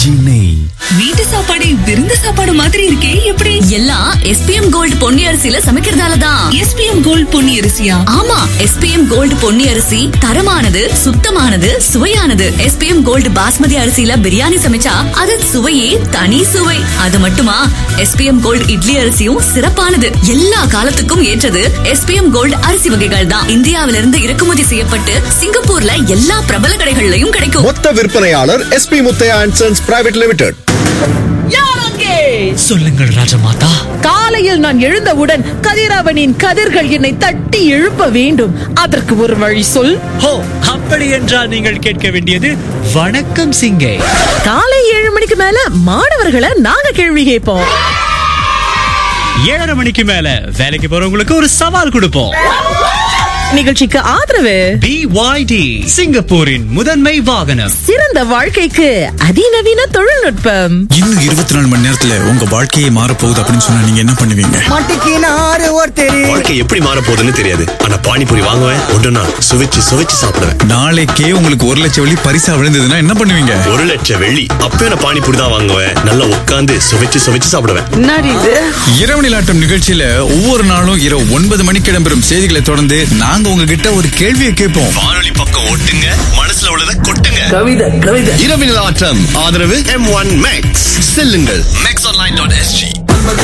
சென்னை வீட்டு சாப்பாடு விருந்து சாப்பாடு மாதிரி இருக்கே எப்படி எல்லாம் எஸ்பிஎம் கோல்டு பொன்னி அரிசியில சமைக்கிறதால தான் எஸ்பிஎம் கோல்ட் பொன்னி அரிசியா ஆமா எஸ்பிஎம் கோல்டு பொன்னி அரிசி தரமானது சுத்தமானது சுவையானது எஸ்பிஎம் கோல்டு பாஸ்மதி அரிசியில பிரியாணி சமைச்சா அது சுவையே தனி சுவை அது மட்டுமா எஸ்பிஎம் கோல்டு இட்லி அரிசியும் சிறப்பானது எல்லா காலத்துக்கும் ஏற்றது எஸ்பிஎம் கோல்டு அரிசி வகைகள் தான் இந்தியாவிலிருந்து இறக்குமதி செய்யப்பட்டு சிங்கப்பூர்ல எல்லா பிரபல கடைகள்லயும் கிடைக்கும் மொத்த விற்பனையாளர் SP Muthiah and sons private limited சொல்லுங்கள் ராஜமாதா காலையில் நான் எழுந்தவுடன் கதிரவனின் கதிர்கள் என்னை தட்டி எழுப்ப வேண்டும் அதற்கு ஒரு வழி சொல் ஹோ அப்படி என்றால் நீங்கள் கேட்க வேண்டியது வணக்கம் சிங்கே காலை ஏழு மணிக்கு மேல மாணவர்களை நாங்க கேள்வி கேட்போம் ஏழரை மணிக்கு மேல வேலைக்கு போறவங்களுக்கு ஒரு சவால் கொடுப்போம் நிகழ்ச்சிக்கு ஆதரவு பிஒய்டி சிங்கப்பூரின் முதன்மை வாகனம் சிறந்த வாழ்க்கைக்கு அதிநவீன தொழில்நுட்பம் இன்னும் இருபத்தி நாலு மணி நேரத்துல உங்க வாழ்க்கையே மாறப்போகுது அப்படின்னு சொன்னா நீங்க என்ன பண்ணுவீங்க மாட்டிக்கினாரு ஒருத்தர் வாழ்க்கை எப்படி மாற போகுதுன்னு தெரியாது ஆனா பானிபூரி வாங்குவேன் ஒன்றுனா சுவைச்சு சுவைச்சு சாப்பிடுவேன் நாளைக்கே உங்களுக்கு ஒரு லட்சம் வெள்ளி பரிசா விழுந்ததுன்னா என்ன பண்ணுவீங்க ஒரு லட்சம் வெள்ளி அப்பயும் நான் பானிபூரி தான் வாங்குவேன் நல்லா உட்காந்து சுவைச்சு சுவைச்சு சாப்பிடுவேன் இரவு நிலாட்டம் நிகழ்ச்சியில ஒவ்வொரு நாளும் இரவு ஒன்பது மணிக்கு இடம்பெறும் செய்திகளை தொடர்ந்து நாங்க உங்ககிட்ட ஒரு கேள்வியை கேட்போம் வானொலி பக்கம் ஓட்டுங்க மனசுல உள்ளதை கொட்டுங்க கவிதை கவிதை இரவினல் ஆட்டம் ஆதரவு எம் ஒன் மேக்ஸ் செல்லுங்கள் மேக்ஸ் ஆன்லைன் டாட் எஸ்ஜி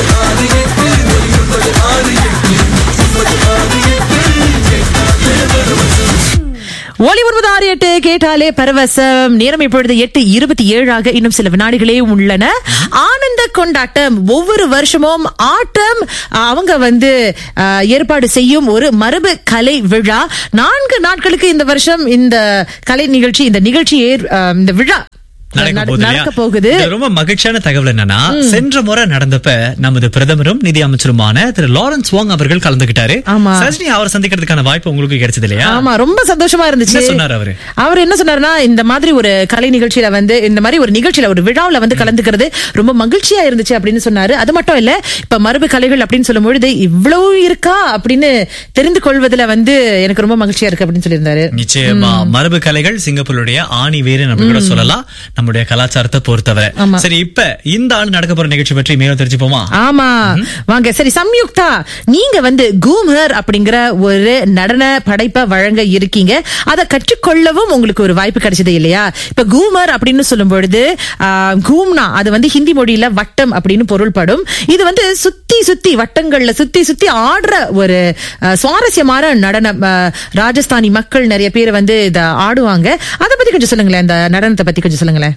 ஒலி ஒன்பது ஆறு எட்டு கேட்டாலே பரவசம் நேரம் இப்பொழுது எட்டு இருபத்தி ஏழாக இன்னும் சில வினாடிகளே உள்ளன ஆனந்த கொண்டாட்டம் ஒவ்வொரு வருஷமும் ஆட்டம் அவங்க வந்து அஹ், ஏற்பாடு செய்யும் ஒரு மரபு கலை விழா நான்கு நாட்களுக்கு இந்த வருஷம் இந்த கலை நிகழ்ச்சி இந்த நிகழ்ச்சி ஏற்- அஹ், இந்த விழா நடக்க நட- போகுது இல்லையா? நடக்க போகுது இதுல ரொம்ப மகிழ்ச்சியான தகவல் என்னன்னா சென்ற முறை நடந்தப்ப நமது பிரதமரும் நிதி அமைச்சருமான திரு லாரன்ஸ் வாங் அவர்கள் கலந்துகிட்டாரு ஆமா. சஜினி அவர் சந்திக்கிறதுக்கான வாய்ப்பு உங்களுக்கு கிடைச்சது இல்லையா ஆமா ரொம்ப சந்தோஷமா இருந்துச்சு என்ன சொன்னாரு அவரு? அவர் என்ன சொன்னாருன்னா இந்த மாதிரி ஒரு கலை நிகழ்ச்சியில வந்து இந்த மாதிரி ஒரு நிகழ்ச்சியில ஒரு விழாவுல வந்து கலந்துக்கிறது ரொம்ப மகிழ்ச்சியா இருந்துச்சு அப்படின்னு சொன்னாரு அது மட்டும் இல்ல இப்ப மரபு கலைகள் அப்படின்னு சொல்லும் பொழுது இவ்வளவு இருக்கா அப்படின்னு தெரிந்து கொள்வதுல வந்து எனக்கு ரொம்ப மகிழ்ச்சியா இருக்கு அப்படின்னு சொல்லியிருந்தாரு நிச்சயமா மரபு கலைகள் சிங்கப்பூருடைய ஆணி வேறு நம்ம கூட சொல்லலாம் நம்முடைய கலாச்சாரத்தை பொறுத்தவரை ஆமா. சரி இப்ப இந்த ஆண்டு நடக்க போற நிகழ்ச்சி பற்றி மேலும் தெரிஞ்சுப்போமா ஆமா வாங்க சரி சம்யுக்தா நீங்க வந்து கூமர் அப்படிங்கிற ஒரு நடன படைப்பை வழங்க இருக்கீங்க அதை கற்றுக்கொள்ளவும் உங்களுக்கு ஒரு வாய்ப்பு கிடைச்சது இல்லையா இப்ப கூமர் அப்படின்னு சொல்லும் பொழுது ஆ, கூம்னா அது வந்து ஹிந்தி மொழியில வட்டம் அப்படின்னு பொருள்படும் இது வந்து சுத்தி சுத்தி வட்டங்கள்ல சுத்தி சுத்தி ஆடுற ஒரு ஆ, சுவாரஸ்யமான நடனம் ஆ, ராஜஸ்தானி மக்கள் நிறைய பேர் வந்து இத ஆடுவாங்க அதை பத்தி கொஞ்சம் சொல்லுங்களேன் இந்த நடனத்தை பத்தி கொஞ்சம் சொல்லுங்களேன்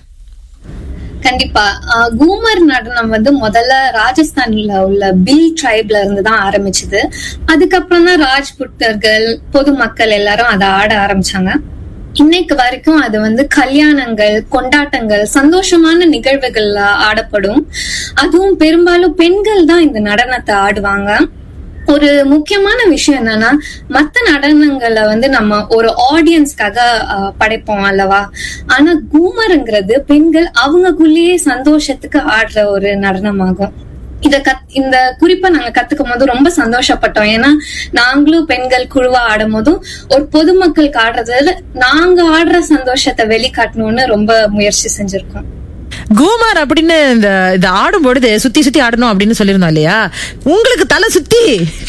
கண்டிப்பா ஆஹ் கூமர் நடனம் வந்து முதல்ல ராஜஸ்தான்ல உள்ள பில் ட்ரைப்ல இருந்து தான் ஆரம்பிச்சது அதுக்கப்புறம் தான் ராஜ்புட்டர்கள் பொதுமக்கள் எல்லாரும் அதை ஆட ஆரம்பிச்சாங்க இன்னைக்கு வரைக்கும் அது வந்து கல்யாணங்கள் கொண்டாட்டங்கள் சந்தோஷமான நிகழ்வுகள்ல ஆடப்படும் அதுவும் பெரும்பாலும் பெண்கள் தான் இந்த நடனத்தை ஆடுவாங்க ஒரு முக்கியமான விஷயம் என்னன்னா மத்த நடனங்களை வந்து நம்ம ஒரு ஆடியன்ஸ்க்காக ஆஹ், படைப்போம் அல்லவா ஆனா கூமருங்கிறது பெண்கள் அவங்களுக்குள்ளேயே சந்தோஷத்துக்கு ஆடுற ஒரு நடனமாகும் இத கத் இந்த குறிப்பை நாங்க கத்துக்கும் போது ரொம்ப சந்தோஷப்பட்டோம் ஏன்னா நாங்களும் பெண்கள் குழுவா ஆடும் போதும் ஒரு பொதுமக்களுக்கு ஆடுறதுல நாங்க ஆடுற சந்தோஷத்தை வெளிக்காட்டணும்னு ரொம்ப முயற்சி செஞ்சிருக்கோம் கூமார் அப்படின்னு இந்த இந்த ஆடும் பொழுது சுத்தி சுத்தி ஆடணும் அப்படின்னு சொல்லியிருந்தோம் இல்லையா உங்களுக்கு தலை சுத்தி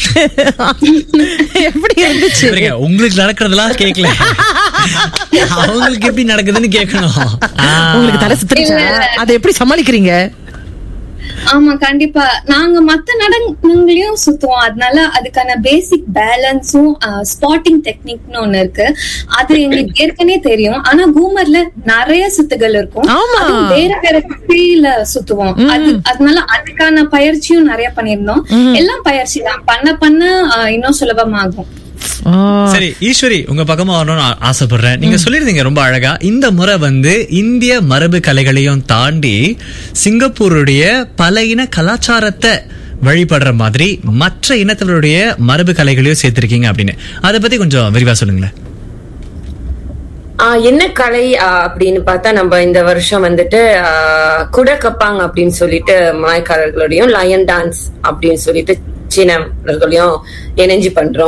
எப்படி இருந்துச்சு இருங்க, உங்களுக்கு நடக்கிறதெல்லாம் கேட்கல அவங்களுக்கு எப்படி நடக்குதுன்னு கேட்கணும் ஆ. உங்களுக்கு தலை சுத்துருச்சா அதை எப்படி சமாளிக்கிறீங்க ஆமா கண்டிப்பா நாங்க மத்த நடனங்களையும் சுத்துவோம் அதனால அதுக்கான பேசிக் பேலன்ஸும் ஸ்பாட்டிங் டெக்னிக்னு ஒண்ணு இருக்கு அது எங்களுக்கு ஏற்கனவே தெரியும் ஆனா பூமர்ல நிறைய சுத்துகள் இருக்கும் ஆமா. அதுவும் வேற வேற ஸ்பீட்ல சுத்துவோம் அது அதனால அதுக்கான பயிற்சியும் நிறைய பண்ணிருந்தோம் எல்லாம் பயிற்சி தான் பண்ண பண்ண ஆஹ், இன்னும் சுலபமாகும் ஆ, சரி ஈஸ்வரி உங்க பக்கமா வரணும்னு ஆ- ஆசைப்படுறேன் நீங்க சொல்லிருந்தீங்க ரொம்ப அழகா இந்த முறை வந்து இந்திய மரபு கலைகளையும் தாண்டி சிங்கப்பூருடைய பல இன கலாச்சாரத்தை வழிபடுற மாதிரி மற்ற இனத்தவருடைய மரபு கலைகளையும் சேர்த்திருக்கீங்க அப்படின்னு அதை பத்தி கொஞ்சம் விரிவா சொல்லுங்களேன் ஆஹ் என்ன கலை ஆஹ் அப்படின்னு பார்த்தா நம்ம இந்த வருஷம் வந்துட்டு ஆஹ் குடக்கப்பாங் அப்படின்னு சொல்லிட்டு மலாய்க்காரர்களோடையும் லயன் டான்ஸ் அப்படின்னு சொல்லிட்டு சீனர்களையும் இணைஞ்சு பண்றோம்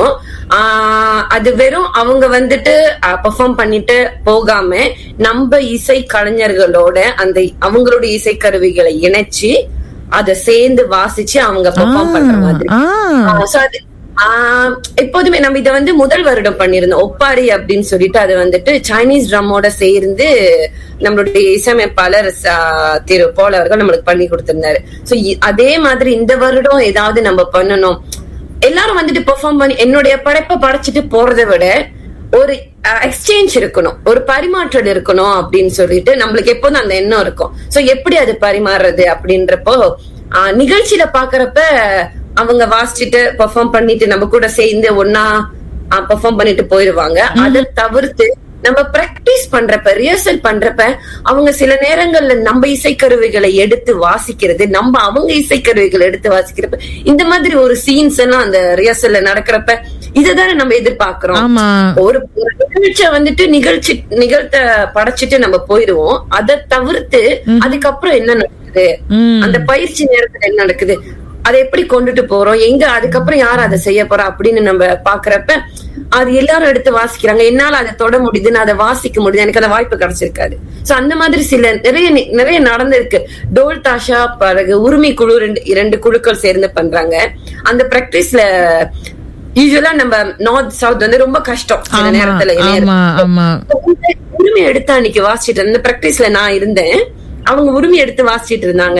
ஆஹ் அது வெறும் அவங்க வந்துட்டு பெர்ஃபார்ம் பண்ணிட்டு போகாம நம்ம இசை கலைஞர்களோட அந்த அவங்களுடைய இசை கருவிகளை இணைச்சு அத சேர்ந்து வாசிச்சு அவங்க பெர்ஃபார்ம் பண்ற மாதிரி ஆ. ஆஹ் so அது ஆஹ் எப்போதுமே நம்ம இத வந்து முதல் வருடம் பண்ணிருந்தோம் ஒப்பாரி அப்படின்னு சொல்லிட்டு அது வந்துட்டு சைனீஸ் ட்ரம்மோட சேர்ந்து நம்மளுடைய இசையமைப்பாளர் ச- திரு போல அவர்கள் நம்மளுக்கு பண்ணி கொடுத்திருந்தாரு சோ அதே மாதிரி இந்த வருடம் ஏதாவது நம்ம பண்ணணும் எல்லாரும் வந்துட்டு பெர்ஃபார்ம் பண்ணி என்னுடைய படைப்பை படைச்சிட்டு போறதை விட ஒரு எக்ஸ்சேஞ்ச் இருக்கணும் ஒரு பரிமாற்றல் இருக்கணும் அப்படின்னு சொல்லிட்டு நம்மளுக்கு எப்போதும் அந்த எண்ணம் இருக்கும் சோ எப்படி அது பரிமாறுறது அப்படின்றப்போ ஆஹ் நிகழ்ச்சியில பாக்குறப்ப அவங்க வாசிச்சுட்டு பெர்ஃபார்ம் பண்ணிட்டு நம்ம கூட சேர்ந்து ஒன்னா பெர்ஃபார்ம் பண்ணிட்டு போயிருவாங்க அதை தவிர்த்து நம்ம பிராக்டிஸ் பண்றப்ப ரிஹர்சல் பண்றப்ப அவங்க சில நேரங்கள்ல நம்ம இசைக்கருவிகளை எடுத்து வாசிக்கிறது நம்ம அவங்க இசைக்கருவிகளை எடுத்து வாசிக்கிறப்ப இந்த மாதிரி ஒரு சீன்ஸ் எல்லாம் அந்த ரிஹர்சல்ல நடக்கிறப்ப இதுதானே நம்ம எதிர்பார்க்கிறோம் ஆமா. ஒரு ஒரு நிகழ்ச்சியை வந்துட்டு நிகழ்ச்சி நிகழ்த்த படைச்சிட்டு நம்ம போயிடுவோம் அதை தவிர்த்து அதுக்கப்புறம் என்ன நடக்குது ம். அந்த பயிற்சி நேரத்துல என்ன நடக்குது அதை எப்படி கொண்டுட்டு போறோம் எங்க அதுக்கப்புறம் யார் அதை செய்ய போறா அப்படின்னு நம்ம பாக்குறப்ப அது எல்லாரும் எடுத்து வாசிக்கிறாங்க என்னால அதை தொட முடியுது நான் அதை வாசிக்க முடியுது எனக்கு அந்த வாய்ப்பு கிடைச்சிருக்காது சோ அந்த மாதிரி சில நிறைய நி- நிறைய நடந்திருக்கு டோல் தாஷா பிறகு உரிமை குழு ரெண்டு இரண்டு குழுக்கள் சேர்ந்து பண்றாங்க அந்த பிராக்டிஸ்ல யூஸ்வலா நம்ம நார்த் சவுத் வந்து ரொம்ப கஷ்டம் சில ஆமா நேரத்துல ஆமா இணையறது. ஆமா உரிமை எடுத்து அன்னைக்கு வாசிச்சிட்டு அந்த பிராக்டிஸ்ல நான் இருந்தேன் அவங்க உரிமை எடுத்து வாசிச்சிட்டு இருந்தாங்க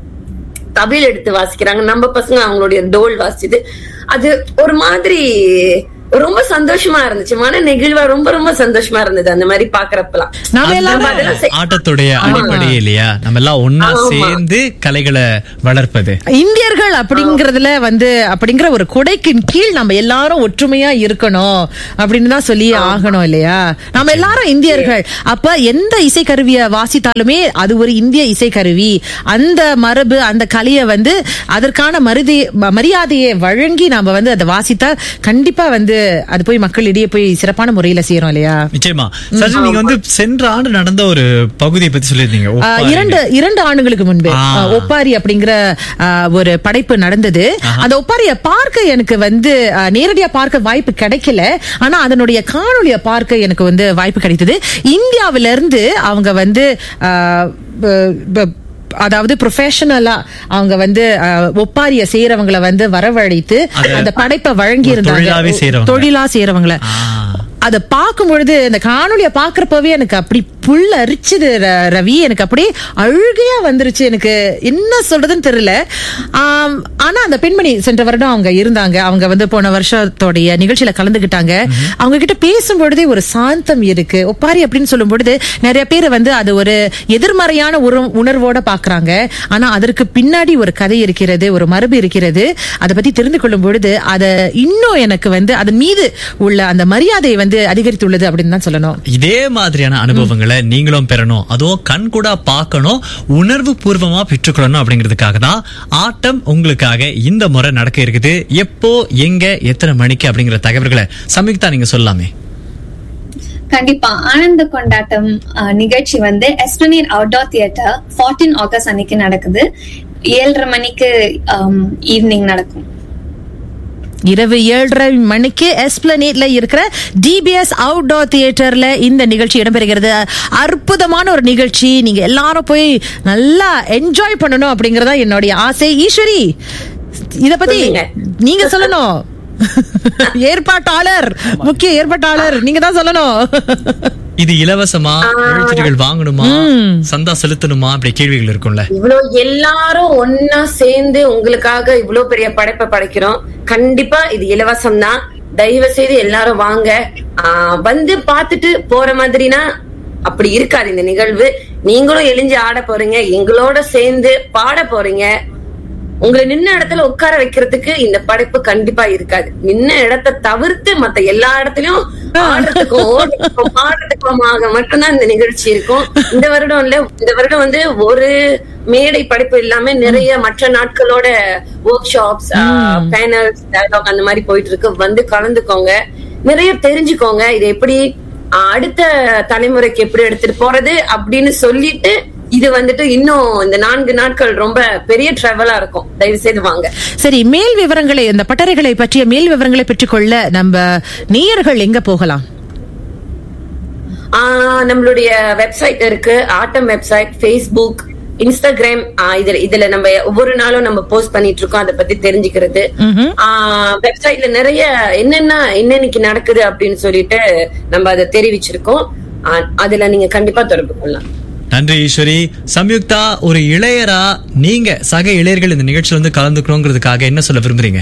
தபில் எடுத்து வாசிக்கிறாங்க நம்ம பசங்க அவங்களுடைய டோல் வாசிச்சுட்டு அது ஒரு மாதிரி ரொம்ப சந்தோஷமா இருந்துச்சு மன நெகிழ்வா ரொம்ப ரொம்ப சந்தோஷமா இருந்தது அந்த மாதிரி பாக்குறப்பெல்லாம் நாம நம்ம எல்லாரும் அதெல்லாம் செய்- ஆட்டத்துடைய அடிப்படை இல்லையா நம்ம எல்லாம் ஒன்னா ஆமா. சேர்ந்து கலைகளை வளர்ப்பது இந்தியர்கள் அப்படிங்கறதுல வந்து அப்படிங்கிற ஒரு கொடைக்கின் கீழ் நம்ம எல்லாரும் ஒற்றுமையா இருக்கணும் அப்படின்னு தான் சொல்லி ஆகணும் இல்லையா நம்ம எல்லாரும் இந்தியர்கள் அப்ப எந்த இசைக்கருவிய வாசித்தாலுமே அது ஒரு இந்திய இசைக்கருவி அந்த மரபு அந்த கலையை வந்து அதற்கான மருதி ம- மரியாதையை வழங்கி நாம வந்து அதை வாசித்தா கண்டிப்பா வந்து அது போய் மக்களிடையே போய் சிறப்பான முறையில செய்யறோம் இல்லையா நிச்சயமா சரி நீங்க வந்து சென்ற ஆண்டு நடந்த ஒரு பகுதியை பத்தி சொல்லியிருந்தீங்க ஆ, ஒப்பாரி. இரண்டு இரண்டு ஆண்டுகளுக்கு முன்பு ஆ. ஆ, ஒப்பாரி அப்படிங்கிற ஆ, ஒரு படைப்பு நடந்தது அந்த ஒப்பாரிய பார்க்க எனக்கு வந்து ஆ, நேரடியா பார்க்க வாய்ப்பு கிடைக்கல ஆனா அதனுடைய காணொளிய பார்க்க எனக்கு வந்து வாய்ப்பு கிடைத்தது இந்தியாவில இருந்து அவங்க வந்து ஆ, ப- ப- அதாவது ப்ரொஃபஷனலா அவங்க வந்து ஆ, ஒப்பாரிய செய்யறவங்கள வந்து வரவழைத்து அது அந்த படைப்பை வழங்கி தொழிலாவே செய்றவங்க. இருந்தாங்க தொழிலா செய்யறவங்கள ஆ. அத பார்க்கும் பொழுது அந்த காணொளிய பாக்குறப்பவே எனக்கு அப்படி புல் அரிச்சுது ர- ரவி எனக்கு அப்படியே அழுகையா வந்துருச்சு எனக்கு என்ன சொல்றதுன்னு தெரியல ஆம், ஆனா அந்த பெண்மணி சென்ற வருடம் அவங்க இருந்தாங்க அவங்க வந்து போன வருஷத்தோடைய நிகழ்ச்சியில கலந்துகிட்டாங்க அவங்க கிட்ட பேசும் பொழுதே ஒரு சாந்தம் இருக்கு ஒப்பாரி அப்படின்னு சொல்லும் பொழுது நிறைய பேர் வந்து அது ஒரு எதிர்மறையான உற- உணர்வோட பாக்குறாங்க ஆனா அதற்கு பின்னாடி ஒரு கதை இருக்கிறது ஒரு மரபு இருக்கிறது அதை பத்தி தெரிந்து கொள்ளும் பொழுது அத இன்னும் எனக்கு வந்து அதன் மீது உள்ள அந்த மரியாதை வந்து அதிகரித்துள்ளது அப்படின்னு தான் சொல்லணும் இதே மாதிரியான அனுபவங்களை நீங்களும் பெறணும் அதுவும் கண் கூட பார்க்கணும் உணர்வு பூர்வமா பெற்றுக்கொள்ளணும் அப்படிங்கிறதுக்காக தான் ஆட்டம் உங்களுக்காக இந்த முறை நடக்க இருக்குது எப்போ எங்க எத்தனை மணிக்கு அப்படிங்கிற தகவல்களை சம்யுக்தா நீங்க சொல்லலாமே கண்டிப்பா ஆனந்த கொண்டாட்டம் அஹ், நிகழ்ச்சி வந்து எஸ்பிளனேட் அவுட்டோர் தியேட்டர் 14 ஆகஸ்ட் அன்னைக்கு நடக்குது ஏழரை மணிக்கு ஈவினிங் நடக்கும் இரவு ஏழரை மணிக்கு எஸ்பிளனேட்ல இருக்கிற டிபிஎஸ் அவுட்டோர் தியேட்டர்ல இந்த நிகழ்ச்சி இடம்பெறுகிறது அற்புதமான ஒரு நிகழ்ச்சி நீங்க எல்லாரும் போய் நல்லா என்ஜாய் பண்ணணும் அப்படிங்கறதா என்னுடைய ஆசை ஈஸ்வரி இத பத்தி சொல்லுங்க. நீங்க சொல்லணும் ஏற்பாட்டாளர் முக்கிய ஏற்பாட்டாளர் நீங்க தான் சொல்லணும் இது இலவசமா எழுத்துகள் வாங்கணுமா சந்தா செலுத்தணுமா அப்படி கேள்விகள் இருக்கும்ல இவ்வளவு எல்லாரும் ஒன்னா சேர்ந்து உங்களுக்காக இவ்வளவு பெரிய படைப்பை படைக்கிறோம் கண்டிப்பா இது இலவசம் தான் தயவு செய்து எல்லாரும் வாங்க ஆஹ் வந்து பார்த்துட்டு போற மாதிரினா அப்படி இருக்காது இந்த நிகழ்வு நீங்களும் எழிஞ்சு ஆட போறீங்க எங்களோட சேர்ந்து பாட போறீங்க உங்களை நின்ன இடத்துல உட்கார வைக்கிறதுக்கு இந்த படைப்பு கண்டிப்பா இருக்காது நின்ன இடத்தை தவிர்த்து மத்த எல்லா இடத்துலயும் ஆடுறதுக்கும் ஓடுறதுக்கும் பாடுறதுக்குமாக மட்டும்தான் இந்த நிகழ்ச்சி இருக்கும் இந்த வருடம் இல்ல இந்த வருடம் வந்து ஒரு மேடை படைப்பு இல்லாம நிறைய மற்ற நாட்களோட ஒர்க் ஷாப்ஸ் பேனல்ஸ் டயலாக் அந்த மாதிரி போயிட்டு இருக்கு வந்து கலந்துக்கோங்க நிறைய தெரிஞ்சுக்கோங்க இது எப்படி ஆஹ், அடுத்த தலைமுறைக்கு எப்படி எடுத்துட்டு போறது அப்படின்னு சொல்லிட்டு இது வந்துட்டு இன்னும் இந்த நான்கு நாட்கள் ரொம்ப பெரிய டிராவலா இருக்கும் தயவு செய்து வாங்க சரி மேல் விவரங்களை இந்த பட்டறைகளை பற்றிய மேல் விவரங்களை பெற்றுக்கொள்ள நம்ம நேயர்கள் எங்க போகலாம் ஆஹ் நம்மளுடைய வெப்சைட் இருக்கு ஆட்டம் வெப்சைட் ஃபேஸ்புக் இன்ஸ்டாகிராம் ஆஹ் இதுல இதுல நம்ம ஒவ்வொரு நாளும் நம்ம போஸ்ட் பண்ணிட்டு இருக்கோம் அதை பத்தி தெரிஞ்சுக்கிறது வெப்சைட்ல நிறைய என்னென்ன என்னன்னைக்கு நடக்குது அப்படின்னு சொல்லிட்டு நம்ம அதை தெரிவிச்சிருக்கோம் ஆஹ் அதுல நீங்க கண்டிப்பா தொடர்பு கொள்ளலாம் நன்றி ஈஸ்வரி சம்யுக்தா ஒரு இளையரா நீங்க சக இளையர்கள் இந்த நிகழ்ச்சியில வந்து கலந்துக்கணுங்கிறதுக்காக என்ன சொல்ல விரும்புறீங்க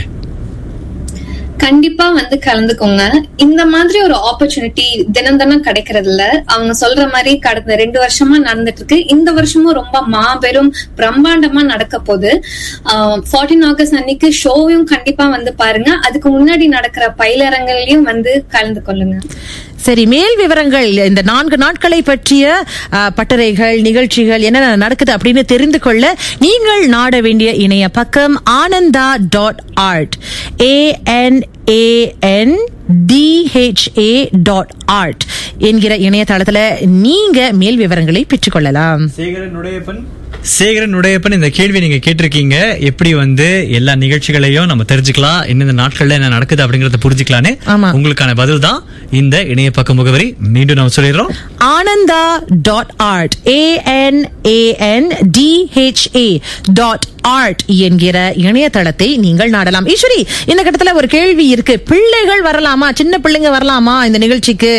கண்டிப்பா வந்து கலந்துக்கோங்க இந்த மாதிரி ஒரு ஆப்பர்ச்சுனிட்டி தினம் தினம் கிடைக்கிறது இல்ல அவங்க சொல்ற மாதிரி கடந்த ரெண்டு வருஷமா நடந்துட்டு இருக்கு இந்த வருஷமும் ரொம்ப மாபெரும் பிரம்மாண்டமா நடக்க போகுது ஃபார்டீன் ஆகஸ்ட் அன்னைக்கு ஷோவையும் கண்டிப்பா வந்து பாருங்க அதுக்கு முன்னாடி நடக்கிற பயிலரங்களையும் வந்து கலந்து கொள்ளுங்க சரி மேல் விவரங்கள் இந்த நான்கு நாட்களை பற்றிய ஆ, பட்டறைகள் நிகழ்ச்சிகள் என்ன நடக்குது அப்படின்னு தெரிந்து கொள்ள நீங்கள் நாட வேண்டிய இணைய பக்கம் Anandha dot art AN AN DHA dot art என்கிற இணையதளத்துல நீங்க மேல் விவரங்களை பெற்றுக்கொள்ளலாம் சேகரன் உடையப்பன் சேகரன் உடையப்பன் இந்த கேள்வி நீங்க கேட்டிருக்கீங்க எப்படி வந்து எல்லா நிகழ்ச்சிகளையும் நம்ம தெரிஞ்சுக்கலாம் எந்தெந்த நாட்கள்ல என்ன நடக்குது அப்படிங்கறத புரிஞ்சுக்கலான்னு ஆமா. உங்களுக்கான பதில் தான் இந்த இணைய பக்க முகவரி மீண்டும் நம்ம சொல்லிடுறோம் Anandha dot art AN AN DHA dot art என்கிற இணையதளத்தை நீங்கள் நாடலாம் ஈஸ்வரி இந்த கட்டத்துல ஒரு கேள்வி இருக்கு பிள்ளைகள் வரலாமா சின்ன பிள்ளைங்க வரலாமா இந்த நிகழ்ச்சிக்கு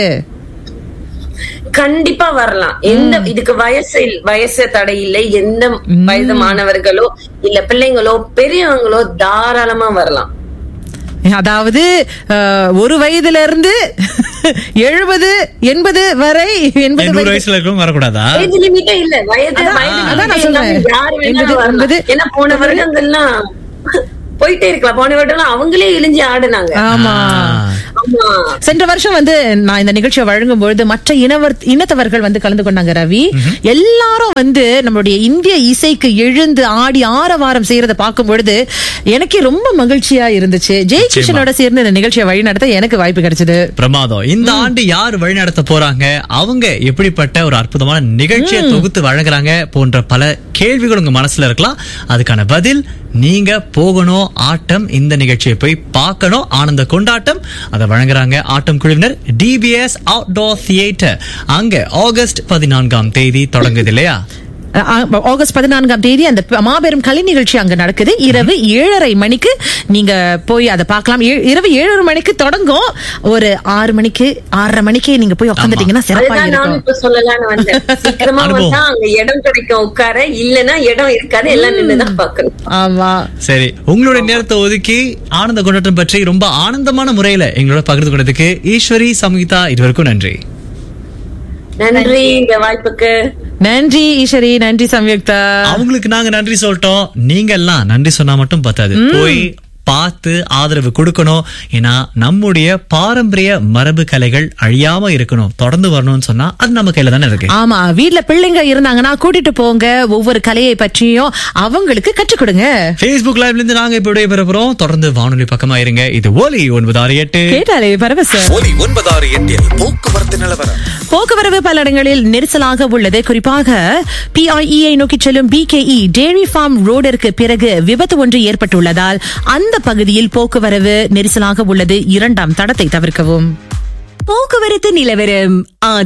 கண்டிப்பா வரலாம் எந்த இதுக்கு வயசு இல்- வயசு தடை இல்லை எந்த வயது மாணவர்களோ இல்ல பிள்ளைங்களோ பெரியவங்களோ தாராளமா வரலாம் அதாவது அஹ், ஒரு வயதுல இருந்து எழுபது எண்பது வரை எண்பது நூறு வயது வயசுல இருக்கவங்க வரக்கூடாதா ஏஜ் லிமிட்டே இல்ல வயது அதான், வயது அதான் limit நான் சொல்றேன். இல்லாம யாரு எண்பது, வேணாலும் வரலாம். எண்பது. ஏன்னா போன வருடங்கள்லாம் போயிட்டே இருக்கலாம் போன வருடம் அவங்களே இழிஞ்சு ஆடுனாங்க ஆமா ஆமா சென்ற வருஷம் வந்து நான் இந்த நிகழ்ச்சியை வழங்கும் பொழுது மற்ற இனவர் இனத்தவர்கள் வந்து கலந்து கொண்டாங்க ரவி எல்லாரும் வந்து நம்மளுடைய இந்திய இசைக்கு எழுந்து ஆடி ஆரவாரம் செய்யறத பார்க்கும் பொழுது எனக்கே ரொம்ப மகிழ்ச்சியா இருந்துச்சு ஜெய் கிஷனோட சேர்ந்து இந்த நிகழ்ச்சியை வழி நடத்த எனக்கு வாய்ப்பு கிடைச்சது பிரமாதம் இந்த ஆண்டு யார் வழிநடத்த போறாங்க அவங்க எப்படிப்பட்ட ஒரு அற்புதமான நிகழ்ச்சியை தொகுத்து வழங்குறாங்க போன்ற பல கேள்விகள் உங்க மனசுல இருக்கலாம் அதுக்கான பதில் நீங்க போகணும் ஆட்டம் இந்த நிகழ்ச்சியை போய் பார்க்கணும் ஆனந்த கொண்டாட்டம் அதை வழங்குறாங்க ஆட்டம் குழுவினர் டிபிஎஸ் அவுட்டோர் தியேட்டர் அங்க ஆகஸ்ட் பதினான்காம் தேதி தொடங்குது இல்லையா அ- அ- ஆகஸ்ட் பதினான்காம் தேதி அந்த ப- மாபெரும் கலை நிகழ்ச்சி அங்க நடக்குது இரவு ஏழரை மணிக்கு நீங்க போய் அதை பார்க்கலாம் ஏ- இரவு ஏழரை மணிக்கு தொடங்கும் ஒரு ஆறு மணிக்கு ஆறரை மணிக்கு நீங்க போய் உட்காந்துட்டீங்கன்னா சிறப்பா அதுதான் நானும் இருக்கும் இப்ப சொல்லலாம்னு வந்தேன் சீக்கிரமா அனுபவம். வந்தா அங்க இடம் கிடைக்கும் உட்கார இல்லன்னா இடம் இருக்காது எல்லாம் நின்னுதான் பாக்கணும் ஆமா சரி உங்களுடைய நேரத்தை ஒதுக்கி ஆனந்த கொண்டாட்டம் பற்றி ரொம்ப ஆனந்தமான முறையில எங்களோட பகிர்ந்து கொண்டதுக்கு ஈஸ்வரி சம்ஹிதா இருவருக்கும் நன்றி நன்றி இந்த வாய்ப்புக்கு நன்றி ஈஸ்வரி நன்றி சம்யுக்தா அவங்களுக்கு நாங்க நன்றி சொல்லிட்டோம் நீங்க எல்லாம் நன்றி சொன்னா மட்டும் பத்தாது போய் பார்த்து ஆதரவு கொடுக்கணும் ஏன்னா நம்முடைய பாரம்பரிய மரபு கலைகள் அழியாம இருக்கணும் தொடர்ந்து வரணும்னு சொன்னா அது நம்ம கையில தானே இருக்கு ஆமா வீட்ல பிள்ளைங்க இருந்தாங்கன்னா கூட்டிட்டு போங்க ஒவ்வொரு கலையை பற்றியும் அவங்களுக்கு கற்றுக் கொடுங்க Facebook லைவ்ல இருந்து நாங்க இப்ப விடைய போறோம் தொடர்ந்து வானொலி பக்கமா இருங்க இது ஓலி ஒன்பது ஆறு எட்டு கேட்டாலே பரவச ஒலி ஒன்பதாறு எட்டில் போக்குவரத்து நிலவரம் போக்குவரவு பல இடங்களில் நெரிசலாக உள்ளது குறிப்பாக பிஐஇஐ நோக்கி செல்லும் பிகேஇ டேரி ஃபார்ம் ரோடிற்கு பிறகு விபத்து ஒன்று ஏற்பட்டுள்ளதால் அந்த பகுதியில் போக்குவரவு நெரிசலாக உள்ளது இரண்டாம் தடத்தை தவிர்க்கவும் போக்குவரத்து நிலவரம்